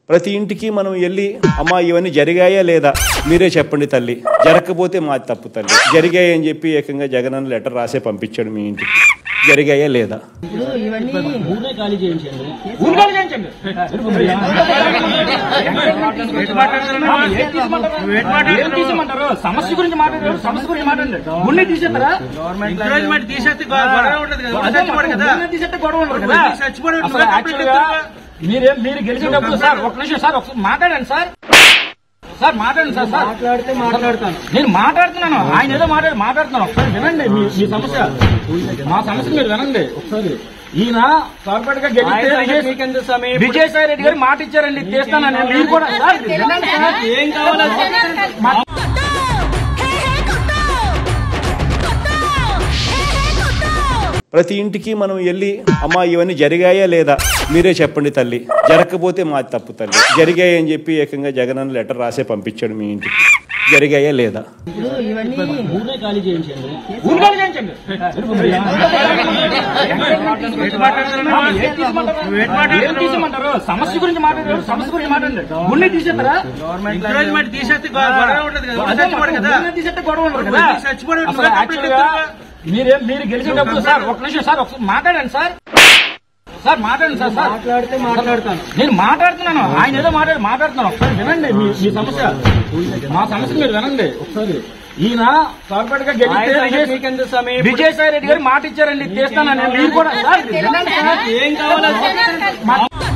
ప్రతి ఇంటికి మనం వెళ్ళి అమ్మా ఇవన్నీ జరిగాయా లేదా మీరే చెప్పండి తల్లి జరగకపోతే మాది తప్పు తల్లి జరిగాయి అని చెప్పి ఏకంగా జగనన్న లెటర్ రాసే పంపించాడు మీ ఇంటికి జరిగాయా లేదా ఊరే ఖాళీ చేయించండి ఊరు ఖాళీ చేయించండి. ఏం తీసేయమంటారు? సమస్య గురించి మాట్లాడారు సమస్య గురించి మాట్లాడండి గుండె తీసేస్తారా ఎంకరేజ్మెంట్ తీసేస్తే గొడవ ఉండదు కదా అదే చచ్చిపోడు కదా గుండె తీసేస్తే గొడవ ఉండదు కదా చచ్చిపోడు అసలు actually గా మీరేం మీరు గెలిచేటప్పుడు సార్ ఒక్క నిమిషం సార్ ఒకసారి మాట్లాడండి సార్ సార్ మాట్లాడండి సార్ సార్ మాట్లాడితే మాట్లాడతాను నేను మాట్లాడుతున్నాను ఆయన ఏదో మాట్లాడి మాట్లాడుతున్నాను ఒకసారి వినండి మీ మీ సమస్య మా సమస్య మీరు వినండి ఒకసారి ఈయన కార్పొరేట్ గా గెలిస్తే విజయ్- మీకెందుకు సమయం విజయసాయి రెడ్డి గారు మాట ఇచ్చారండి తీస్తానని మీరు కూడా సార్ వినండి సార్. ఏం కావాలో మా- ప్రతి ఇంటికి మనం వెళ్ళి అమ్మా ఇవన్నీ జరిగాయా లేదా మీరే చెప్పండి తల్లి జరగకపోతే మాది తప్పు తల్లి జరిగాయి అని చెప్పి ఏకంగా జగనన్న లెటర్ రాసే పంపించాడు మీ ఇంటికి జరిగాయా లేదా ఊరే ఖాళీ చేయించండి ఊరు ఖాళీ చేయించండి. ఏం తీసేయమంటారు? సమస్య గురించి మాట్లాడారు సమస్య గురించి మాట్లాడండి గుండె తీసేస్తారా ఎంకరేజ్మెంట్ తీసేస్తే గొడవ ఉండదు కదా అదే చచ్చిపోడు కదా గుండె తీసేస్తే గొడవ ఉండదు కదా చచ్చిపోడు అసలు actually గా మీరేం మీరు గెలిచేటప్పుడు సార్ ఒక్క నిమిషం సార్ ఒకసారి మాట్లాడండి సార్ సార్ మాట్లాడండి సార్ సార్ మాట్లాడితే మాట్లాడతాను నేను మాట్లాడుతున్నాను ఆయన ఏదో మాట్లాడి మాట్లాడుతున్నాను ఒకసారి వినండి మీ మీ సమస్య మా సమస్య మీరు వినండి ఒకసారి ఈయన కార్పొరేట్ గా గెలిస్తే విజయ్- మీకెందుకు సమయం విజయసాయి రెడ్డి గారు మాట ఇచ్చారండి తీస్తానని మీరు కూడా సార్ వినండి సార్ ఏం కావాలో మా-